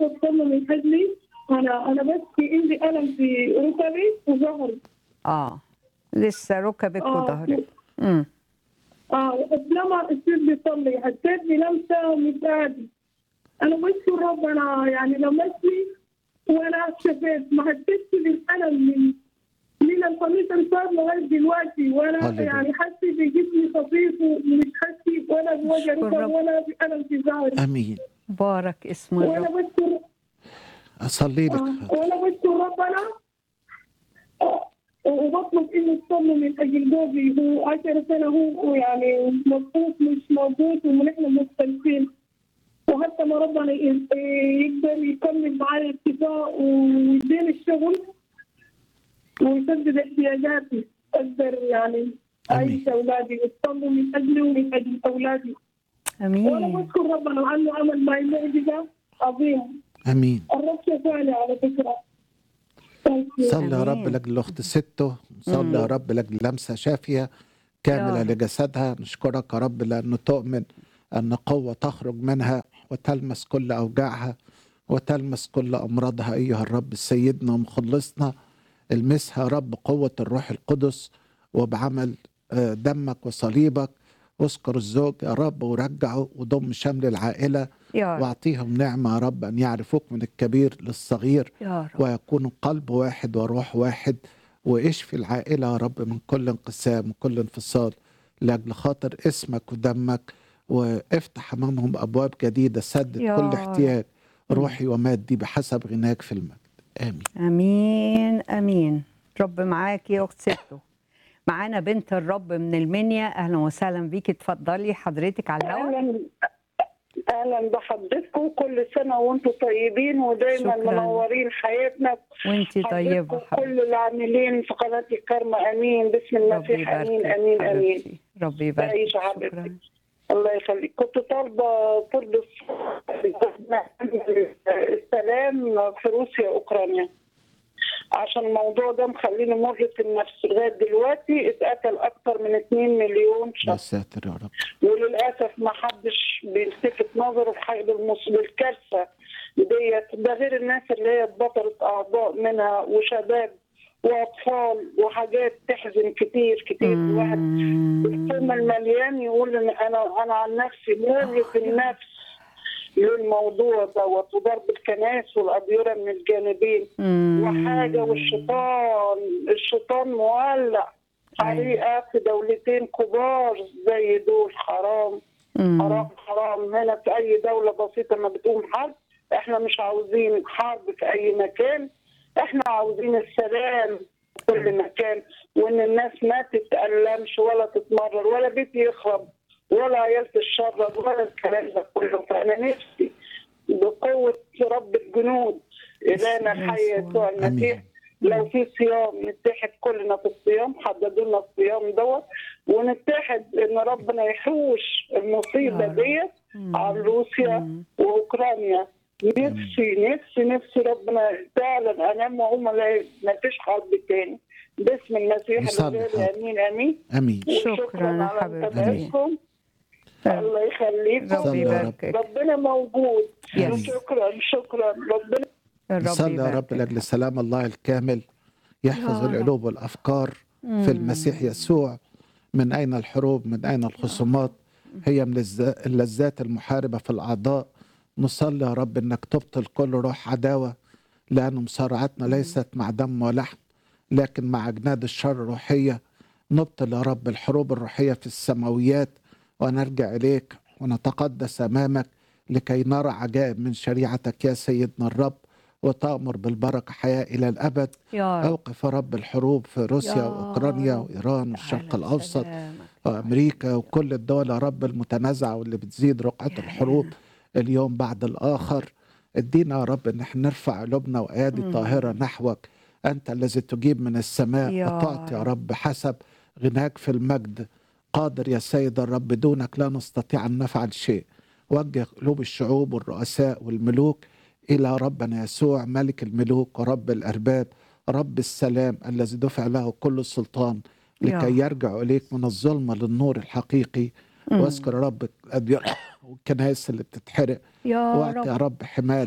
الرب صلى من اجلي انا انا بس في عندي الم في ركبي وظهري اه لسه ركبك آه. وظهرك امم اه بس لما السيد بيصلي حسيت بلمسه مش عادي انا بشكر ربنا يعني لمسني وانا شفيت ما حسيتش بالالم من من الخميس اللي فات لغايه دلوقتي وانا هللويا. يعني حاسه بجسمي خفيف ومش حاسه ولا بوجع أشكر ركب رب. ولا بألم في ظهري امين بارك اسم وانا الرب بشكر اصلي لك آه، وانا بشكر ربنا آه، وبطلب انه تصلوا من اجل جوزي هو 10 سنه هو هو يعني مبسوط مش موجود ونحن مختلفين وحتى ما ربنا ي- يقدر يكمل معايا اتفاق ويديني الشغل ويسدد احتياجاتي اقدر يعني اعيش اولادي وتصلوا من اجلي ومن اجل اولادي وانا امين بشكر ربنا لانه عمل معي معجزه عظيمه امين الرب شفاني على فكره Thank you. صلي يا رب آمين. لاجل الاخت سته صلي يا رب لاجل لمسه شافيه كامله يا رب. لجسدها نشكرك يا رب لانه تؤمن ان قوه تخرج منها وتلمس كل اوجاعها وتلمس كل امراضها ايها الرب سيدنا ومخلصنا المسها يا رب قوه الروح القدس وبعمل آه، دمك وصليبك واذكر الزوج يا رب ورجعه وضم شمل العائله يا رب واعطيهم نعمه يا رب ان يعرفوك من الكبير للصغير يا رب ويكون قلب واحد وروح واحد واشفي العائلة يا رب من كل انقسام وكل انفصال لأجل خاطر اسمك ودمك وافتح أمامهم أبواب جديدة سدد يا كل رب. احتياج روحي ومادي بحسب غناك في المجد آمين امين امين رب معاك يا اخت ستو معانا بنت الرب من المنيا اهلا وسهلا بيكي اتفضلي حضرتك على الهواء اهلا اهلا بحضرتكم كل سنه وانتم طيبين ودايما شكراً. منورين حياتنا وانتي طيبه حضرتكم كل العاملين في قناه الكرمه امين بسم ربي المسيح يبارك امين امين امين حبيبتي ربي يبارك تعيش شكرا حضرتك. الله يخليك كنت طالبه طلب السلام في روسيا واوكرانيا عشان الموضوع ده مخليني مرهق النفس لغايه دلوقتي اتقتل اكتر من 2 مليون يا شخص ساتر يا رب وللاسف ما حدش بيلتفت نظره في حق المص- بالكارثه ديت ده غير الناس اللي هي اتبطلت اعضاء منها وشباب واطفال وحاجات تحزن كتير كتير الواحد الفيلم المليان يقول ان انا انا عن نفسي مرهق النفس للموضوع دوت وضرب الكنائس والاديره من الجانبين وحاجه والشيطان الشيطان مولع حريقه في دولتين كبار زي دول حرام حرام حرام هنا في اي دوله بسيطه ما بتقوم حرب احنا مش عاوزين حرب في اي مكان احنا عاوزين السلام في كل مكان وان الناس ما تتألمش ولا تتمرر ولا بيت يخرب ولا عيال تتشرد ولا الكلام ده كله فانا نفسي بقوه رب الجنود الهنا الحي يسوع المسيح آمين لو في صيام نتحد كلنا في الصيام حددوا لنا الصيام دوت ونتحد ان ربنا يحوش المصيبه يا رب. ديت عن روسيا واوكرانيا نفسي نفسي نفسي ربنا فعلا انام وهم ما فيش حرب تاني باسم المسيح نصلي الغالي حاضر. امين امين آمين شكراً وشكراً يا على حبيبتي. متابعتكم الله يخليكم ربي صلي يا رب. يباركك ربنا موجود يس. شكرا شكرا ربنا نصلي يا رب يباركك. لاجل سلام الله الكامل يحفظ يا رب. القلوب والافكار في المسيح يسوع من اين الحروب من اين الخصومات هي من الز- اللذات المحاربه في الاعضاء نصلي يا رب انك تبطل كل روح عداوه لان مصارعتنا ليست مع دم ولحم لكن مع اجناد الشر الروحيه نبطل يا رب الحروب الروحيه في السماويات ونرجع اليك ونتقدس امامك لكي نرى عجائب من شريعتك يا سيدنا الرب وتأمر بالبركة حياة إلى الأبد يا رب أوقف يا رب الحروب في روسيا يا وأوكرانيا رب. وإيران والشرق تعالى الأوسط بسلامك. وأمريكا وكل الدول يا رب المتنازعة واللي بتزيد رقعة يا الحروب اليوم بعد الآخر ادينا يا رب ان احنا نرفع قلوبنا وايادي طاهره نحوك انت الذي تجيب من السماء يا وتعطي يا رب. رب حسب غناك في المجد قادر يا سيد الرب دونك لا نستطيع ان نفعل شيء وجه قلوب الشعوب والرؤساء والملوك الى ربنا يسوع ملك الملوك ورب الارباب رب السلام الذي دفع له كل السلطان يا لكي يرجع اليك من الظلمه للنور الحقيقي واذكر يا رب الأديان والكنائس اللي بتتحرق يا وقت رب يا رب حماية